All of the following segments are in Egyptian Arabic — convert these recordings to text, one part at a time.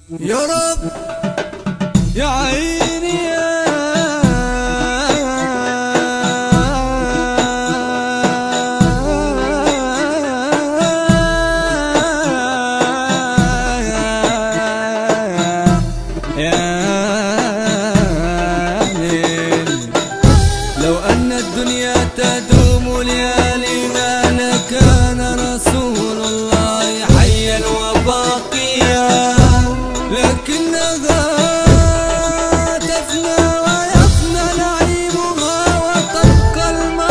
يا رب يا عيني يا يا ليل لو أن الدنيا تدوم ليالي ما لكان رسول الله حيا وباقيا لكنها تفنى ويفنى نعيمها وتبقى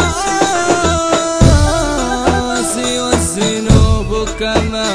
المعاصي والذنوب كما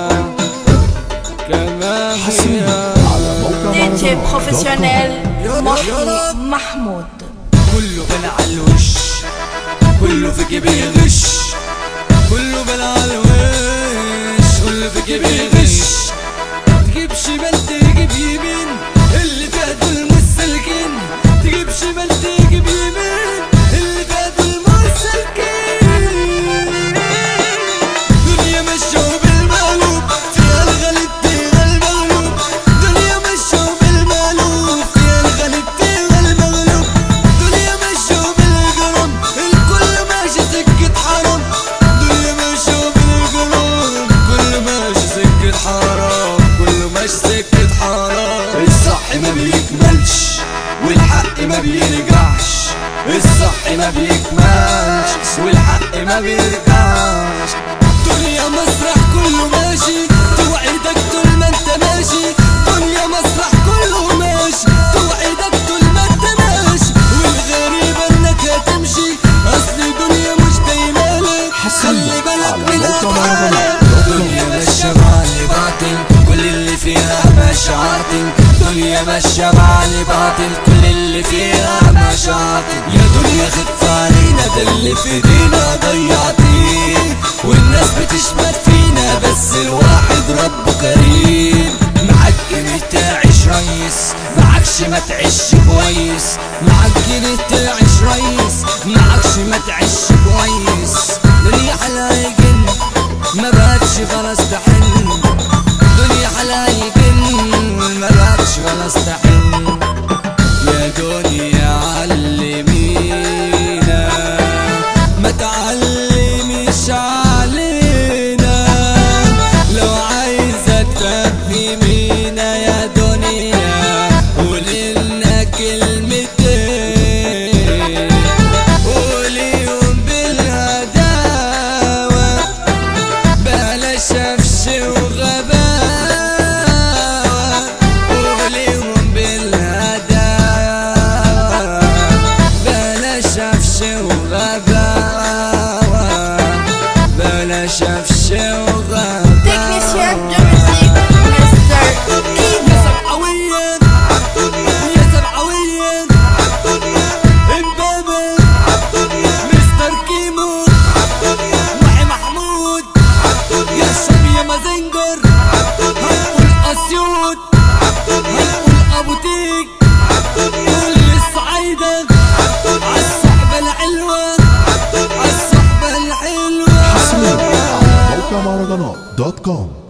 كما هي DJ professionnel Mahmoud Mahmoud كله بلا على الوش كله في جيبي يغش كله بلا على الوش كله في جيبي يغش تجيب شمال تجيب يمين اللي فيها دول مسلكين تجيب شمال تجيب يمين اللي فيها دول مسلكين دنيا مشوا بالمقلوب فيها الغالب فيها المغلوب دنيا مشوا بالمقلوب فيها الغالب فيها المغلوب دنيا مشوا بالجرم الكل ماشي سكة حرام دنيا مشوا بالجرم كل ماشي سكة حرام كل ماشي سكة حرام الصح ما بيكملش والحق ما بيرجعش الصح ما بيكملش والحق ما بيرجعش دنيا مسرح كله ماشي توعدك طول ما انت ماشي دنيا مسرح كله ماشي توعدك طول ما انت ماشي والغريب انك هتمشي اصل دنيا مش دايمالك خلي بالك من افعالك دنيا ماشية مع اللي باطل كل اللي فيها ماشي عاطل دنيا ماشية مع اللي باطل كل اللي فيها ماشي عاطل يا دنيا خف علينا ده اللي في ايدينا ضيعتين والناس بتشمت فينا بس الواحد ربه كريم معاك جنيه تعيش ريس معكش ما تعيش كويس معاك جنيه تعيش ريس معكش ما تعيش كويس دنيا حلاقي جن ما بقتش خلاص تحن دنيا حلاقي جن ما بقتش خلاص تحن يا دنيا علمينا ما تعلميش علينا لو عايزة تفهمينا يا دنيا قوليلنا كلمتين قوليهم بالهداوة بلاش قفش وغباوة قوليهم بالهداوة بلاش قفش وغباوة بلاش قفش وغباوة Technicien de musique Mr. King يا سبعويا يا سبعويا امبابة مستر كيمو وحي محمود يا شام يا مازنجر هنقول اسيوط هنقول ابو تيك كل الصعايدة عالصحبة الحلوة عالصحبة الحلوة موقع مهرجانات دوت كوم